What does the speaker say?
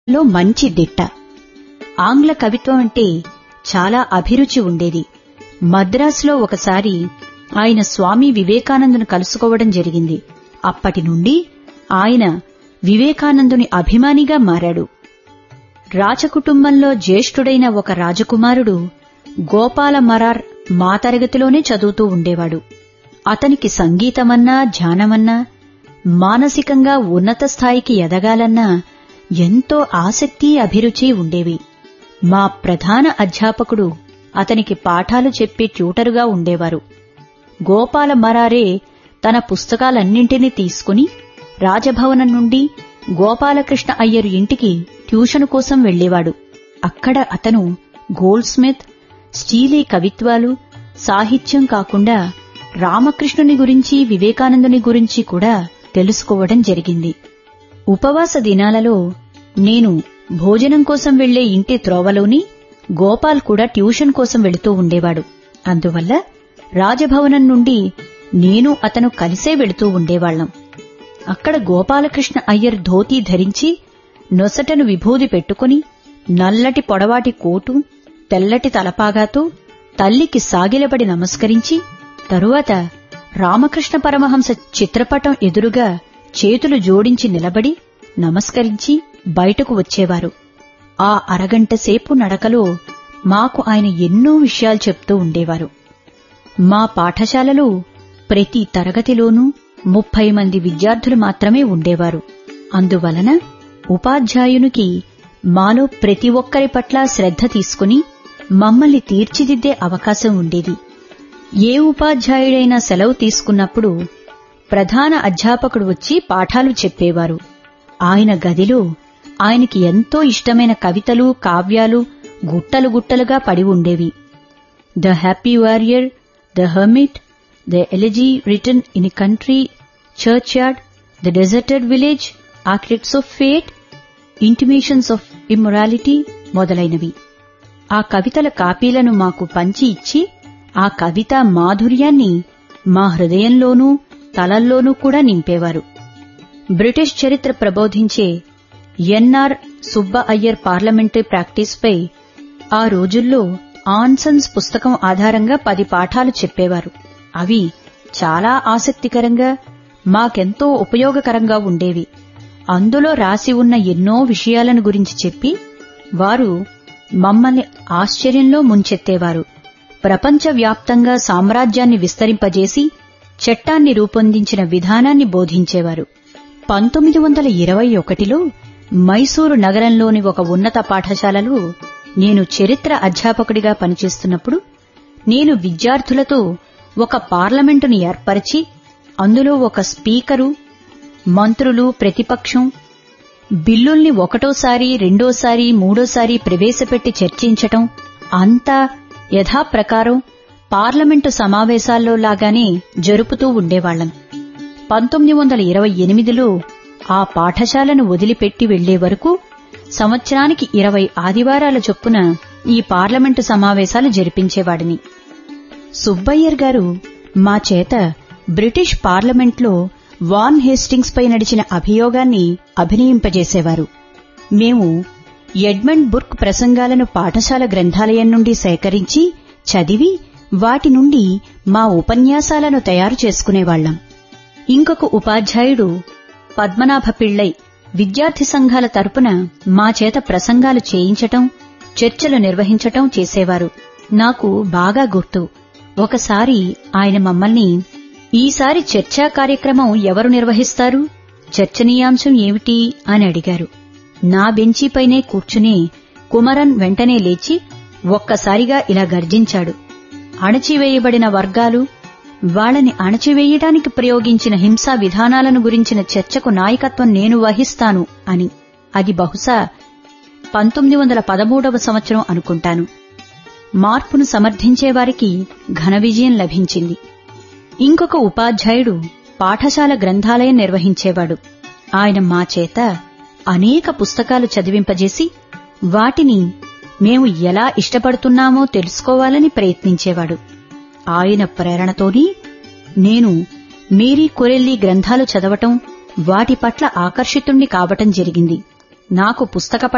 లో మంచి దిట్ట ఆంగ్ల కవిత్వం అంటే చాలా అభిరుచి ఉండేది మద్రాసులో ఒకసారి ఆయన స్వామి వివేకానందును కలుసుకోవడం జరిగింది అప్పటి నుండి ఆయన వివేకానందుని అభిమానిగా మారాడు రాజకుటుంబంలో జ్యేష్ఠుడైన ఒక రాజకుమారుడు గోపాల మరార్ మా తరగతిలోనే చదువుతూ ఉండేవాడు అతనికి సంగీతమన్నా ధ్యానమన్నా మానసికంగా ఉన్నత స్థాయికి ఎదగాలన్నా ఎంతో ఆసక్తి అభిరుచి ఉండేవి మా ప్రధాన అధ్యాపకుడు అతనికి పాఠాలు చెప్పే ట్యూటరుగా ఉండేవారు గోపాల మరారే తన పుస్తకాలన్నింటినీ తీసుకుని రాజభవనం నుండి గోపాలకృష్ణ అయ్యరు ఇంటికి ట్యూషన్ కోసం వెళ్లేవాడు అక్కడ అతను గోల్డ్ స్మిత్ స్టీలీ కవిత్వాలు సాహిత్యం కాకుండా రామకృష్ణుని గురించి వివేకానందుని గురించి కూడా తెలుసుకోవడం జరిగింది ఉపవాస దినాలలో నేను భోజనం కోసం వెళ్లే ఇంటి త్రోవలోని గోపాల్ కూడా ట్యూషన్ కోసం వెళుతూ ఉండేవాడు అందువల్ల రాజభవనం నుండి నేను అతను కలిసే వెళుతూ ఉండేవాళ్లం అక్కడ గోపాలకృష్ణ అయ్యర్ ధోతీ ధరించి నొసటను విభూది పెట్టుకుని నల్లటి పొడవాటి కోటు తెల్లటి తలపాగాతో తల్లికి సాగిలబడి నమస్కరించి తరువాత రామకృష్ణ పరమహంస చిత్రపటం ఎదురుగా చేతులు జోడించి నిలబడి నమస్కరించి బయటకు వచ్చేవారు ఆ అరగంట సేపు నడకలో మాకు ఆయన ఎన్నో విషయాలు చెప్తూ ఉండేవారు మా పాఠశాలలో ప్రతి తరగతిలోనూ ముప్పై మంది విద్యార్థులు మాత్రమే ఉండేవారు అందువలన ఉపాధ్యాయునికి మాలో ప్రతి ఒక్కరి పట్ల శ్రద్ధ తీసుకుని మమ్మల్ని తీర్చిదిద్దే అవకాశం ఉండేది ఏ ఉపాధ్యాయుడైనా సెలవు తీసుకున్నప్పుడు ప్రధాన అధ్యాపకుడు వచ్చి పాఠాలు చెప్పేవారు ఆయన గదిలో ఆయనకి ఎంతో ఇష్టమైన కవితలు కావ్యాలు గుట్టలు గుట్టలుగా పడి ఉండేవి the happy warrior the hermit the elegy return in country churchyard the deserted village architects of fate intimations of immorality మొదలైనవి ఆ కవితల కాపీలను మాకు పంచి ఇచ్చి ఆ కవిత మాధుర్యాన్ని మా హృదయంలోనూ తలల్లోనూ కూడా నింపేవారు బ్రిటిష్ చరిత్ర ప్రబోధించే ఎన్ఆర్ సుబ్బ అయ్యర్ పార్లమెంటరీ ప్రాక్టీస్పై ఆ రోజుల్లో ఆన్సన్స్ పుస్తకం ఆధారంగా పది పాఠాలు చెప్పేవారు అవి చాలా ఆసక్తికరంగా మాకెంతో ఉపయోగకరంగా ఉండేవి అందులో రాసి ఉన్న ఎన్నో విషయాలను గురించి చెప్పి వారు మమ్మల్ని ఆశ్చర్యంలో ముంచెత్తేవారు ప్రపంచవ్యాప్తంగా సామ్రాజ్యాన్ని విస్తరింపజేసి చట్టాన్ని రూపొందించిన విధానాన్ని బోధించేవారు పంతొమ్మిది వందల ఇరవై ఒకటిలో మైసూరు నగరంలోని ఒక ఉన్నత పాఠశాలలో నేను చరిత్ర అధ్యాపకుడిగా పనిచేస్తున్నప్పుడు నేను విద్యార్థులతో ఒక పార్లమెంటును ఏర్పరిచి అందులో ఒక స్పీకరు మంత్రులు ప్రతిపక్షం బిల్లుల్ని ఒకటోసారి రెండోసారి మూడోసారి ప్రవేశపెట్టి చర్చించటం అంతా యథాప్రకారం పార్లమెంటు సమావేశాల్లో లాగానే జరుపుతూ ఉండేవాళ్లం పంతొమ్మిది వందల ఇరవై ఎనిమిదిలో ఆ పాఠశాలను వదిలిపెట్టి వెళ్లే వరకు సంవత్సరానికి ఇరవై ఆదివారాల చొప్పున ఈ పార్లమెంటు సమావేశాలు జరిపించేవాడిని సుబ్బయ్యర్ గారు మా చేత బ్రిటిష్ పార్లమెంట్లో వాన్ హేస్టింగ్స్ పై నడిచిన అభియోగాన్ని అభినయింపజేసేవారు మేము ఎడ్మండ్ బుర్క్ ప్రసంగాలను పాఠశాల గ్రంథాలయం నుండి సేకరించి చదివి వాటి నుండి మా ఉపన్యాసాలను తయారు చేసుకునేవాళ్లం ఇంకొక ఉపాధ్యాయుడు పద్మనాభ పిళ్ళై విద్యార్థి సంఘాల తరపున మా చేత ప్రసంగాలు చేయించటం చర్చలు నిర్వహించటం చేసేవారు నాకు బాగా గుర్తు ఒకసారి ఆయన మమ్మల్ని ఈసారి చర్చా కార్యక్రమం ఎవరు నిర్వహిస్తారు చర్చనీయాంశం ఏమిటి అని అడిగారు నా బెంచీపైనే కూర్చుని కుమరన్ వెంటనే లేచి ఒక్కసారిగా ఇలా గర్జించాడు అణచివేయబడిన వర్గాలు వాళ్ళని అణచివేయడానికి ప్రయోగించిన హింసా విధానాలను గురించిన చర్చకు నాయకత్వం నేను వహిస్తాను అని అది బహుశా పంతొమ్మిది వందల పదమూడవ సంవత్సరం అనుకుంటాను మార్పును సమర్థించేవారికి ఘన విజయం లభించింది ఇంకొక ఉపాధ్యాయుడు పాఠశాల గ్రంథాలయం నిర్వహించేవాడు ఆయన మా చేత అనేక పుస్తకాలు చదివింపజేసి వాటిని మేము ఎలా ఇష్టపడుతున్నామో తెలుసుకోవాలని ప్రయత్నించేవాడు ఆయన ప్రేరణతోని నేను మేరీ కొరెల్లి గ్రంథాలు చదవటం వాటి పట్ల ఆకర్షితుణ్ణి కావటం జరిగింది నాకు పుస్తక